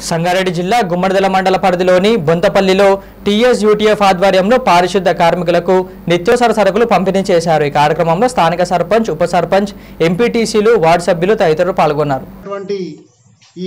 సంగారెడ్డి జిల్లా గుమ్మడిదల మండల పరిధిలోని బొంతపల్లిలో టీఎస్ యూటీఎఫ్ ఆధ్వర్యంలో పారిశుద్ధ కార్మికులకు నిత్యావసర సరుకులు పంపిణీ చేశారు ఈ కార్యక్రమంలో స్థానిక సర్పంచ్ ఉప సర్పంచ్ ఎంపీటీసీలు వార్డు సభ్యులు తదితరులు పాల్గొన్నారు అటువంటి ఈ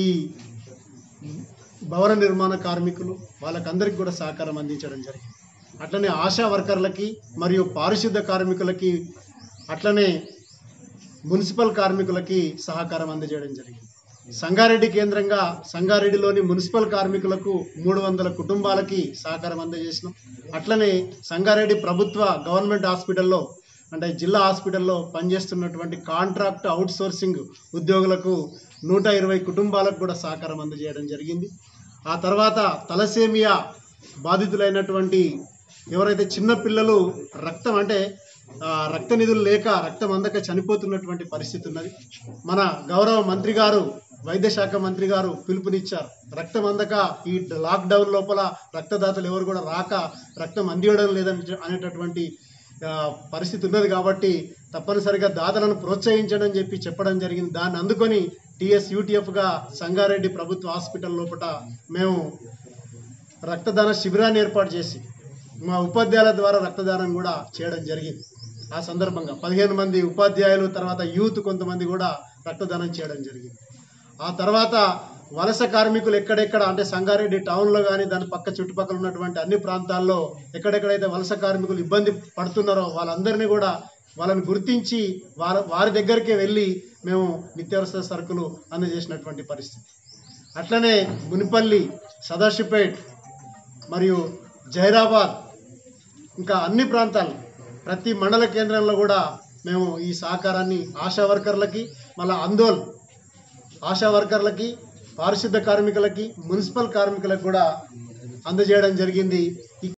భవన నిర్మాణ కార్మికులు వాళ్ళకందరికీ కూడా సహకారం అందించడం జరిగింది అట్లనే ఆశా వర్కర్లకి మరియు పారిశుద్ధ కార్మికులకి అట్లనే మున్సిపల్ కార్మికులకి సహకారం అందజేయడం జరిగింది సంగారెడ్డి కేంద్రంగా సంగారెడ్డిలోని మున్సిపల్ కార్మికులకు మూడు వందల కుటుంబాలకి సహకారం అందజేసినాం అట్లనే సంగారెడ్డి ప్రభుత్వ గవర్నమెంట్ హాస్పిటల్లో అంటే జిల్లా హాస్పిటల్లో పనిచేస్తున్నటువంటి కాంట్రాక్ట్ అవుట్ సోర్సింగ్ ఉద్యోగులకు నూట ఇరవై కుటుంబాలకు కూడా సహకారం అందజేయడం జరిగింది ఆ తర్వాత తలసేమియా బాధితులైనటువంటి ఎవరైతే చిన్న పిల్లలు రక్తం అంటే ఆ, రక్త నిధులు లేక రక్తం అందక చనిపోతున్నటువంటి పరిస్థితి ఉన్నది మన గౌరవ మంత్రి గారు వైద్య శాఖ మంత్రి గారు పిలుపునిచ్చారు రక్తం అందక ఈ లాక్డౌన్ లోపల రక్తదాతలు ఎవరు కూడా రాక రక్తం అందియడం లేదని అనేటటువంటి ఆ, పరిస్థితి ఉన్నది కాబట్టి తప్పనిసరిగా దాతలను ప్రోత్సహించడం చెప్పి చెప్పడం జరిగింది దాన్ని అందుకొని టిఎస్ యూటీఎఫ్గా సంగారెడ్డి ప్రభుత్వ హాస్పిటల్ లోపల మేము రక్తదాన శిబిరాన్ని ఏర్పాటు చేసి మా ఉపాధ్యాయుల ద్వారా రక్తదానం కూడా చేయడం జరిగింది ఆ సందర్భంగా పదిహేను మంది ఉపాధ్యాయులు తర్వాత యూత్ కొంతమంది కూడా రక్తదానం చేయడం జరిగింది ఆ తర్వాత వలస కార్మికులు ఎక్కడెక్కడ అంటే సంగారెడ్డి టౌన్లో కానీ దాని పక్క చుట్టుపక్కల ఉన్నటువంటి అన్ని ప్రాంతాల్లో ఎక్కడెక్కడైతే వలస కార్మికులు ఇబ్బంది పడుతున్నారో వాళ్ళందరినీ కూడా వాళ్ళని గుర్తించి వారి వారి దగ్గరికి వెళ్ళి మేము నిత్యావసర సరుకులు అందజేసినటువంటి పరిస్థితి అట్లనే మునిపల్లి సదాశివపేట్ మరియు జైరాబాద్ ఇంకా అన్ని ప్రాంతాలు ప్రతి మండల కేంద్రంలో కూడా మేము ఈ సహకారాన్ని ఆశా వర్కర్లకి మళ్ళీ ఆందోళ్ ఆశా వర్కర్లకి పారిశుద్ధ కార్మికులకి మున్సిపల్ కార్మికులకు కూడా అందజేయడం జరిగింది